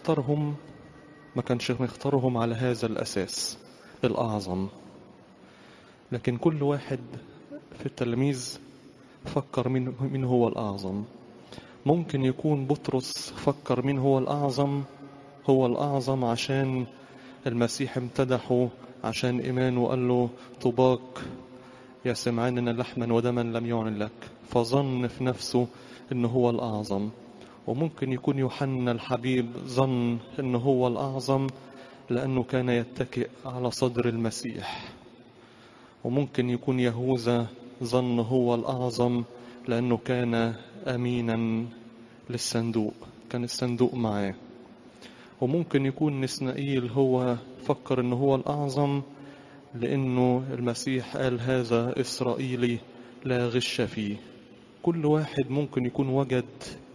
اختارهم ما كانش مختارهم على هذا الأساس الأعظم لكن كل واحد في التلاميذ فكر مين مين هو الأعظم ممكن يكون بطرس فكر مين هو الأعظم هو الأعظم عشان المسيح امتدحه عشان إيمانه قال له طباك يا سمعان إن لحما ودما لم يعن لك فظن في نفسه إن هو الأعظم وممكن يكون يوحنا الحبيب ظن إن هو الأعظم لأنه كان يتكئ على صدر المسيح وممكن يكون يهوذا ظن هو الأعظم لأنه كان أمينا للصندوق كان الصندوق معاه وممكن يكون نسنائيل هو فكر إنه هو الأعظم لأنه المسيح قال هذا إسرائيلي لا غش فيه كل واحد ممكن يكون وجد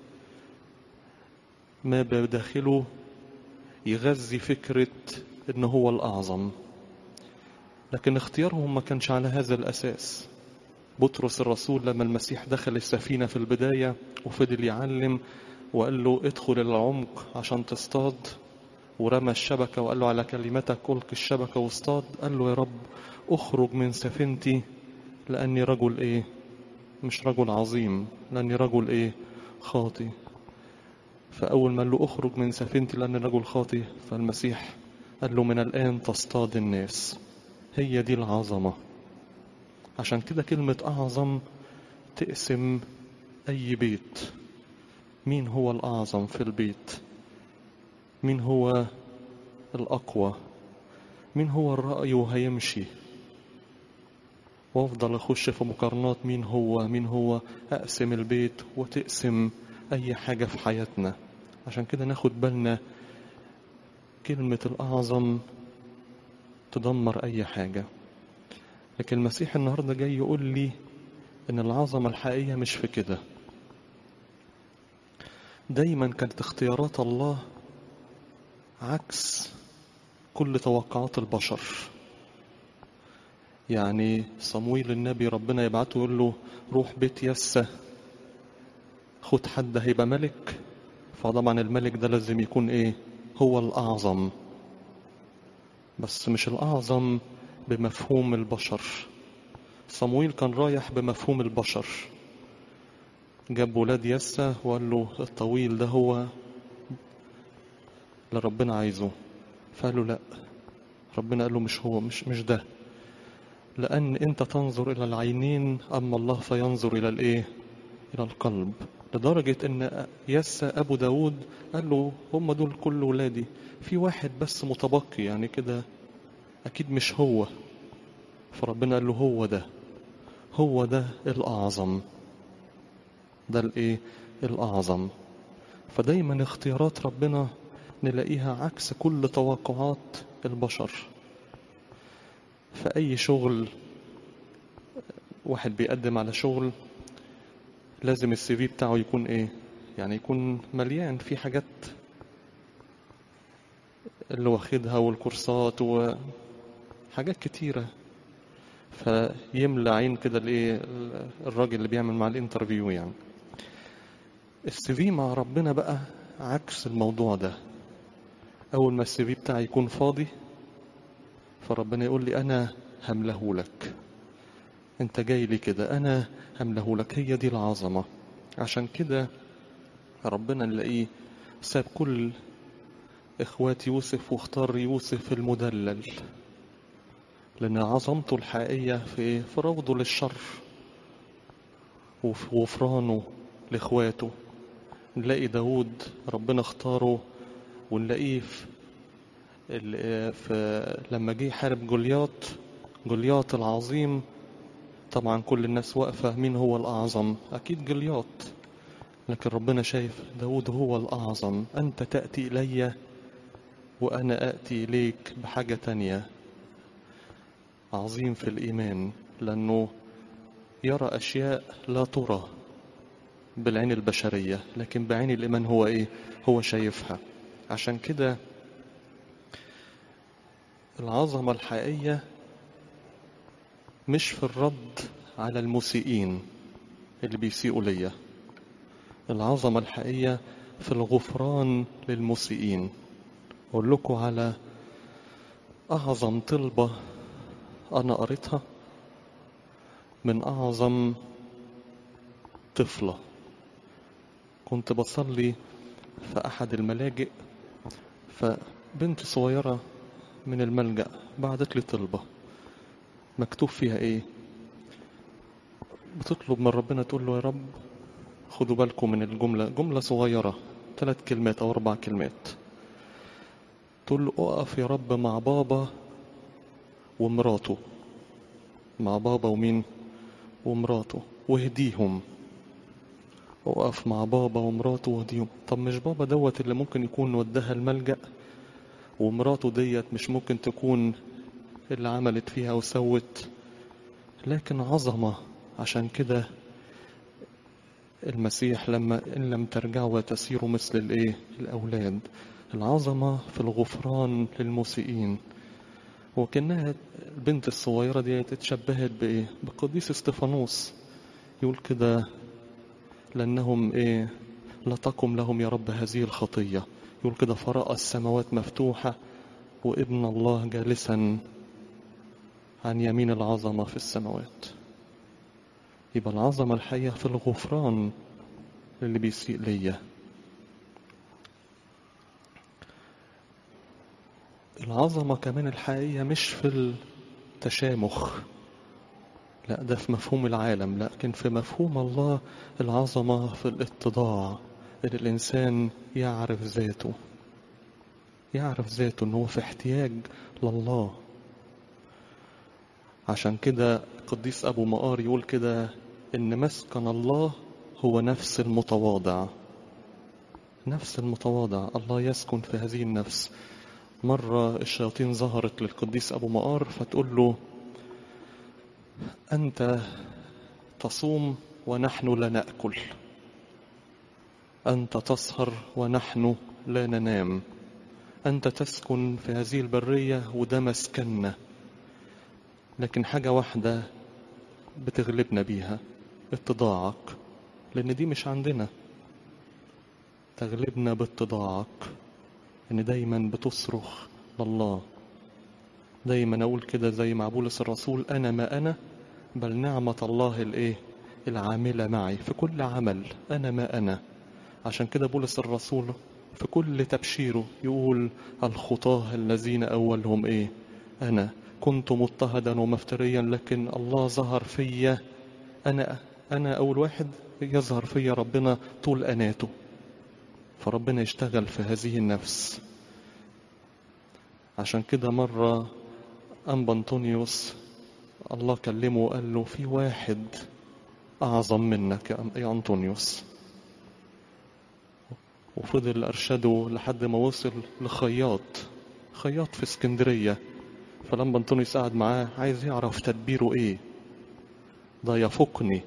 ما بداخله يغذي فكرة إنه هو الأعظم لكن اختيارهم ما كانش على هذا الأساس بطرس الرسول لما المسيح دخل السفينة في البداية وفضل يعلم وقال له ادخل العمق عشان تصطاد ورمى الشبكة وقال له على كلمتك ألق الشبكة واصطاد قال له يا رب اخرج من سفينتي لأني رجل ايه مش رجل عظيم لأني رجل ايه خاطي فأول ما قال له اخرج من سفينتي لأني رجل خاطي فالمسيح قال له من الآن تصطاد الناس هي دي العظمة عشان كده كلمة أعظم تقسم أي بيت مين هو الأعظم في البيت مين هو الأقوى مين هو الرأي وهيمشي وافضل اخش في مقارنات مين هو مين هو اقسم البيت وتقسم اي حاجة في حياتنا عشان كده ناخد بالنا كلمة الاعظم تدمر اي حاجة لكن المسيح النهاردة جاي يقول لي ان العظمة الحقيقية مش في كده دايما كانت اختيارات الله عكس كل توقعات البشر يعني صمويل النبي ربنا يبعته يقول له روح بيت يسة خد حد هيبقى ملك فطبعا الملك ده لازم يكون ايه هو الأعظم بس مش الأعظم بمفهوم البشر صمويل كان رايح بمفهوم البشر جاب ولاد يسة وقال له الطويل ده هو اللي ربنا عايزه فقال له لا ربنا قال له مش هو مش مش ده لأن أنت تنظر إلى العينين أما الله فينظر إلى الإيه؟ إلى القلب لدرجة أن يسى أبو داود قال له هم دول كل ولادي في واحد بس متبقي يعني كده أكيد مش هو فربنا قال له هو ده هو ده الأعظم ده الإيه؟ الأعظم فدايما اختيارات ربنا نلاقيها عكس كل توقعات البشر في أي شغل واحد بيقدم على شغل لازم السي في بتاعه يكون ايه يعني يكون مليان في حاجات اللي واخدها والكورسات وحاجات كتيرة فيملى عين كده الايه الراجل اللي بيعمل مع الانترفيو يعني السي في مع ربنا بقى عكس الموضوع ده اول ما السي في بتاعي يكون فاضي فربنا يقول لي أنا همله لك أنت جاي لي كده أنا همله لك هي دي العظمة عشان كده ربنا نلاقيه ساب كل إخوات يوسف واختار يوسف المدلل لأن عظمته الحقيقية في في رفضه للشر وفي غفرانه لإخواته نلاقي داود ربنا اختاره ونلاقيه في في لما جه يحارب جولياط جولياط العظيم طبعا كل الناس واقفة مين هو الأعظم أكيد جولياط لكن ربنا شايف داود هو الأعظم أنت تأتي إلي وأنا أأتي إليك بحاجة تانية عظيم في الإيمان لأنه يرى أشياء لا ترى بالعين البشرية لكن بعين الإيمان هو إيه هو شايفها عشان كده العظمة الحقيقية مش في الرد على المسيئين اللي بيسيئوا ليا العظمة الحقيقية في الغفران للمسيئين أقول لكم على أعظم طلبة أنا قريتها من أعظم طفلة كنت بصلي في أحد الملاجئ فبنت صغيرة من الملجأ بعتت لي طلبة مكتوب فيها إيه بتطلب من ربنا تقول له يا رب خدوا بالكم من الجملة جملة صغيرة ثلاث كلمات أو أربع كلمات تقول له أقف يا رب مع بابا ومراته مع بابا ومين ومراته واهديهم وقف مع بابا ومراته واهديهم طب مش بابا دوت اللي ممكن يكون وداها الملجأ ومراته ديت مش ممكن تكون اللي عملت فيها وسوت لكن عظمة عشان كده المسيح لما إن لم ترجعوا وتسيروا مثل الإيه الأولاد العظمة في الغفران للمسيئين وكأنها البنت الصغيرة دي اتشبهت بإيه بقديس استفانوس يقول كده لأنهم إيه لا تقم لهم يا رب هذه الخطية يقول كده فرأى السماوات مفتوحة وابن الله جالسا عن يمين العظمة في السماوات يبقى العظمة الحقيقة في الغفران اللي بيسيء ليا العظمة كمان الحقيقية مش في التشامخ لا ده في مفهوم العالم لكن في مفهوم الله العظمة في الاتضاع ان الانسان يعرف ذاته يعرف ذاته ان هو في احتياج لله عشان كده القديس ابو مقار يقول كده ان مسكن الله هو نفس المتواضع نفس المتواضع الله يسكن في هذه النفس مرة الشياطين ظهرت للقديس أبو مقار فتقول له أنت تصوم ونحن لا نأكل أنت تسهر ونحن لا ننام أنت تسكن في هذه البرية وده مسكننا لكن حاجة واحدة بتغلبنا بيها اتضاعك لأن دي مش عندنا تغلبنا باتضاعك ان دايما بتصرخ لله دايما اقول كده زي مع بولس الرسول انا ما انا بل نعمة الله الايه العاملة معي في كل عمل انا ما انا عشان كده بولس الرسول في كل تبشيره يقول الخطاه الذين اولهم ايه انا كنت مضطهدا ومفتريا لكن الله ظهر فيا انا انا اول واحد يظهر فيا ربنا طول اناته فربنا يشتغل في هذه النفس عشان كده مرة أنبا أنطونيوس الله كلمه وقال له في واحد أعظم منك يا أنطونيوس وفضل أرشده لحد ما وصل لخياط خياط في اسكندرية فلما أنطونيوس قعد معاه عايز يعرف تدبيره إيه ده يفوقني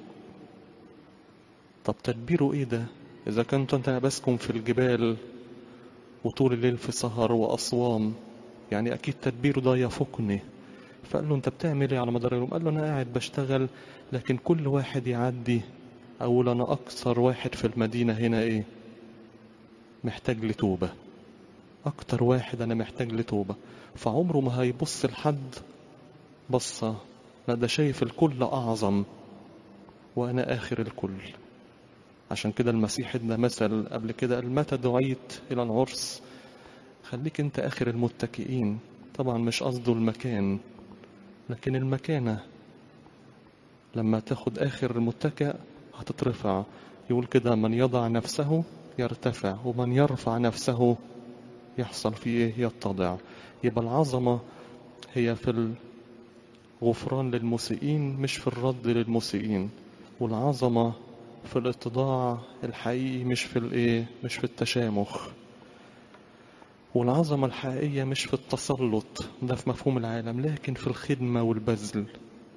طب تدبيره إيه ده إذا كنت أنت بسكن في الجبال وطول الليل في سهر وأصوام يعني أكيد تدبيره ده يفوقني فقال له أنت بتعمل إيه على مدار اليوم؟ قال له أنا قاعد بشتغل لكن كل واحد يعدي أقول أنا أكثر واحد في المدينة هنا إيه؟ محتاج لتوبة أكتر واحد أنا محتاج لتوبة فعمره ما هيبص لحد بصة لا ده شايف الكل أعظم وأنا آخر الكل عشان كده المسيح ادى مثل قبل كده قال متى دعيت الى العرس خليك انت اخر المتكئين طبعا مش قصده المكان لكن المكانة لما تاخد اخر المتكئ هتترفع يقول كده من يضع نفسه يرتفع ومن يرفع نفسه يحصل فيه ايه يتضع يبقى العظمة هي في الغفران للمسيئين مش في الرد للمسيئين والعظمة في الاتضاع الحقيقي مش في الايه مش في التشامخ والعظمة الحقيقية مش في التسلط ده في مفهوم العالم لكن في الخدمة والبذل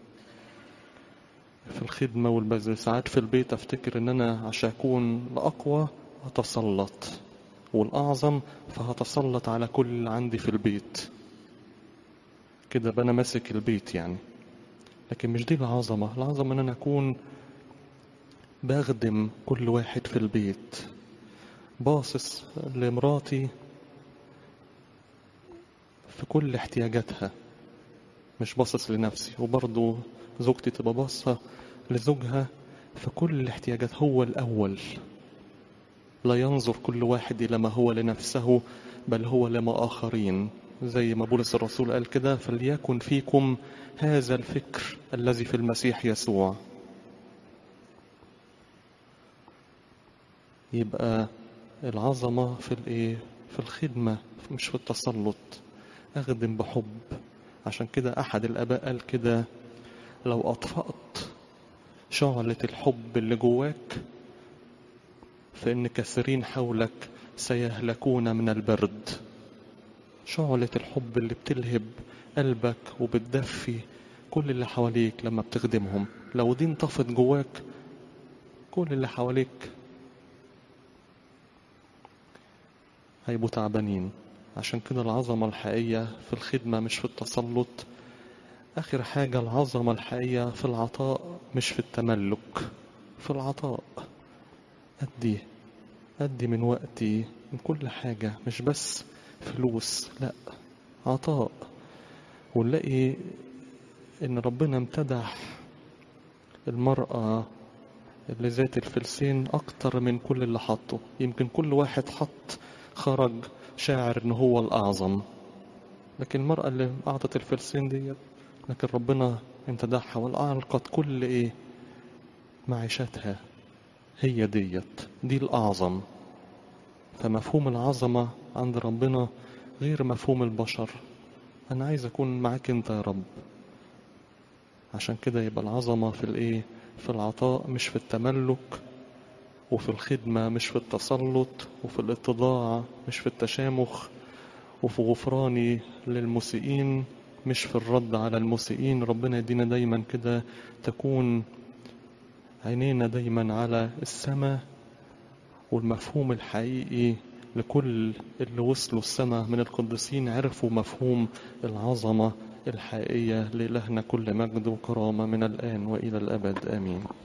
في الخدمة والبذل ساعات في البيت افتكر ان انا عشان اكون الاقوى هتسلط والاعظم فهتسلط على كل اللي عندي في البيت كده انا ماسك البيت يعني لكن مش دي العظمة العظمة ان انا اكون بخدم كل واحد في البيت باصص لمراتي في كل احتياجاتها مش باصص لنفسي وبرضه زوجتي تبقى باصة لزوجها في كل الاحتياجات هو الأول لا ينظر كل واحد إلى ما هو لنفسه بل هو لما آخرين زي ما بولس الرسول قال كده فليكن فيكم هذا الفكر الذي في المسيح يسوع يبقى العظمة في الايه في الخدمة مش في التسلط أخدم بحب عشان كده أحد الآباء قال كده لو أطفأت شعلة الحب اللي جواك فإن كثيرين حولك سيهلكون من البرد شعلة الحب اللي بتلهب قلبك وبتدفي كل اللي حواليك لما بتخدمهم لو دي انطفت جواك كل اللي حواليك هيبقوا تعبانين عشان كده العظمة الحقيقية في الخدمة مش في التسلط آخر حاجة العظمة الحقيقية في العطاء مش في التملك في العطاء أدي أدي من وقتي من كل حاجة مش بس فلوس لا عطاء ونلاقي إن ربنا امتدح المرأة اللي ذات الفلسين أكتر من كل اللي حطه يمكن كل واحد حط خرج شاعر إن هو الأعظم لكن المرأة اللي أعطت الفلسين دي لكن ربنا امتدحها والأعلقت كل إيه معيشتها هي ديت دي الأعظم فمفهوم العظمة عند ربنا غير مفهوم البشر أنا عايز أكون معاك أنت يا رب عشان كده يبقى العظمة في الإيه في العطاء مش في التملك وفي الخدمة مش في التسلط وفي الاتضاع مش في التشامخ وفي غفراني للمسيئين مش في الرد على المسيئين ربنا يدينا دايما كده تكون عينينا دايما على السماء والمفهوم الحقيقي لكل اللي وصلوا السماء من القديسين عرفوا مفهوم العظمة الحقيقية لإلهنا كل مجد وكرامة من الآن وإلى الأبد آمين